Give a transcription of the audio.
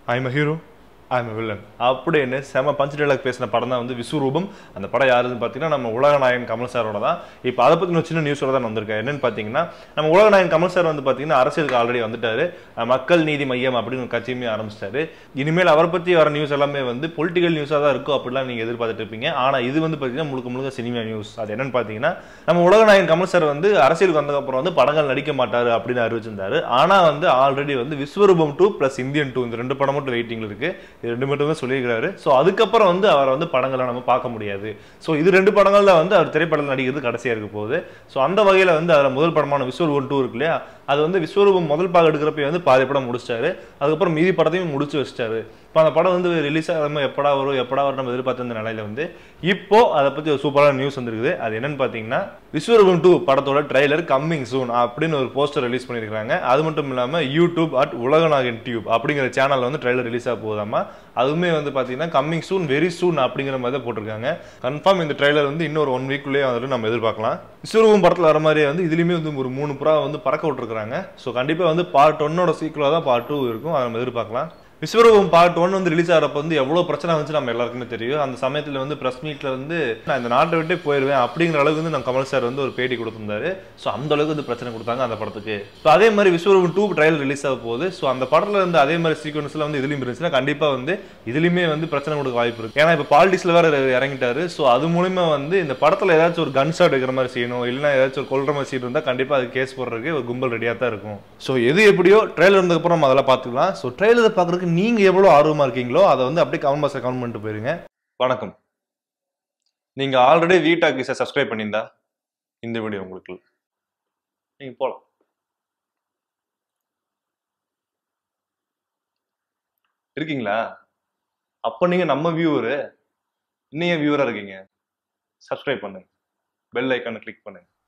I'm a hero I'm villain அப்படின்னு செம punch dialogue பேசின படம் தான் வந்து விஸ்வரூபம் அந்த படம் யாருன்னு பார்த்தீங்கன்னா நம்ம உலகநாயகன் கமல் சாரோட தான் இப்போ அதை பற்றி சின்ன நியூஸோட தான் வந்திருக்கேன் என்னன்னு பார்த்தீங்கன்னா நம்ம உலகநாயகன் கமல் சார் வந்து பார்த்தீங்கன்னா அரசியலுக்கு ஆல்ரெடி வந்துட்டாரு அஹ் மக்கள் நீதி மையம் அப்படின்னு ஒரு கட்சியுமே ஆரம்பிச்சிட்டாரு இனிமேல் அவரை பற்றி வர நியூஸ் எல்லாமே வந்து பொலிட்டிக்கல் நியூஸாக தான் இருக்கும் அப்படிலாம் நீங்கள் எதிர்பார்த்துட்டு இருப்பீங்க ஆனால் இது வந்து பார்த்தீங்கன்னா முழுக்க முழுக்க சினிமா நியூஸ் அது என்னன்னு பார்த்தீங்கன்னா நம்ம உலகநாயகன் கமல் சார் வந்து அரசியலுக்கு வந்ததுக்கப்புறம் வந்து படங்கள் நடிக்க மாட்டாரு அப்படின்னு அறிவிச்சிருந்தாரு ஆனால் வந்து ஆல்ரெடி வந்து Vishwaroopam two plus Indian two இந்த ரெண்டு படம் மட்டும் வெயிட்டிங்ல இருக்கு இது ரெண்டு மட்டும் தான் சொல்லியிருக்கிறாரு ஸோ அதுக்கப்புறம் வந்து அவரை வந்து படங்களை நம்ம பார்க்க முடியாது ஸோ இது ரெண்டு படங்கள்ல வந்து அவர் திரைப்படத்தில் நடிக்கிறது கடைசியாக இருக்க போகுது ஸோ அந்த வகையில் வந்து அதில் முதல் படமான விஸ்வரூபம் டூ இருக்கு இல்லையா அது வந்து விஸ்வரூபம் முதல் பாகம் எடுக்கிறப்ப வந்து பாதி படம் முடிச்சிட்டாரு அதுக்கப்புறம் மீதி படத்தையும் முடிச்சு வச்சிட்டாரு இப்போ அந்த படம் வந்து ரிலீஸ் ஆகாம எப்படா வரும் எப்படா வரும் நம்ம எதிர்பார்த்த நிலையில வந்து இப்போ அதை பற்றி ஒரு சூப்பரான நியூஸ் வந்திருக்குது அது என்னன்னு பார்த்தீங்கன்னா விஸ்வரூபம் டூ படத்தோட ட்ரைலர் கம்மிங் சூன் அப்படின்னு ஒரு போஸ்டர் ரிலீஸ் பண்ணியிருக்காங்க அது மட்டும் இல்லாமல் யூடியூப் அட் உலகநாயகன் டியூப் அப்படிங்கிற சேனல்ல வந்து ட்ரைலர் ரிலீஸ் ஆக போதாமா அதுவுமே வந்து பார்த்தீங்கன்னா கம்மிங் சூன் வெரி சூன் அப்படிங்கிற மாதிரி தான் போட்டிருக்காங்க கன்ஃபார்ம் இந்த ட்ரைலர் வந்து இன்னொரு ஒன் வீக்குள்ளேயே வந்துட்டு நம்ம எதிர்பார்க்கலாம் விஸ்வரூபம் படத்தில் வர மாதிரியே வந்து இதுலேயுமே வந்து ஒரு மூணு புறா வந்து பறக்க விட்டுருக்காங்க ஸோ கண்டிப்பாக வந்து பார்ட் ஒன்னோட சீக்கிரம் தான் பார்ட் டூ இருக்கும் அதை நம்ம எதிர்பார்க்கலாம் விஸ்வரூபம் பார்ட் ஒன் வந்து ரிலீஸ் ஆகிறப்ப வந்து எவ்வளோ பிரச்சனை வந்துச்சு நம்ம எல்லாருக்குமே தெரியும் அந்த சமயத்தில் வந்து ப்ரெஸ் மீட்டில் வந்து நான் இந்த நாட்டை விட்டே போயிடுவேன் அப்படிங்கிற அளவுக்கு வந்து நம்ம கமல் சார் வந்து ஒரு பேட்டி கொடுத்திருந்தாரு ஸோ அந்த அளவுக்கு வந்து பிரச்சனை கொடுத்தாங்க அந்த படத்துக்கு ஸோ அதே மாதிரி விஸ்வரூபம் டூ ட்ரையல் ரிலீஸ் ஆக போகுது ஸோ அந்த படத்தில் இருந்து அதே மாதிரி சீக்வன்ஸ்ல வந்து இதுலையும் இருந்துச்சுன்னா கண்டிப்பாக வந்து இதுலையுமே வந்து பிரச்சனை கொடுக்க வாய்ப்பு இருக்கு ஏன்னா இப்போ பாலிடிக்ஸ்ல வேற இறங்கிட்டாரு ஸோ அது மூலியமா வந்து இந்த படத்தில் ஏதாச்சும் ஒரு கன் ஷாட் எடுக்கிற மாதிரி செய்யணும் இல்லைன்னா ஏதாச்சும் ஒரு கொல்ற மாதிரி சீன் இருந்தால் கண்டிப்பாக அது கேஸ் போடுறதுக்கு ஒரு கும்பல் ரெடியாக தான் இருக்கும் ஸோ எது எப்படியோ ட்ரெயிலர் இருந்ததுக்கப்புறம் நம்ம அதெல்லாம் பார்த்துக்கலாம் ஸோ ட்ரெயிலரை பார்க்குறதுக்கு நீங்கள் எவ்வளோ ஆர்வமாக இருக்கீங்களோ அதை வந்து அப்படியே கமெண்ட் பாக்ஸில் கமெண்ட் பண்ணிட்டு போயிருங்க வணக்கம் நீங்கள் ஆல்ரெடி வீட்டாக்கிஸை சப்ஸ்கிரைப் பண்ணியிருந்தா இந்த வீடியோ உங்களுக்கு நீங்கள் போகலாம் இருக்கீங்களா அப்போ நீங்கள் நம்ம வியூவரு இன்னும் வியூவராக இருக்கீங்க சப்ஸ்கிரைப் பண்ணுங்க பெல் ஐக்கானை கிளிக் பண்ணுங்க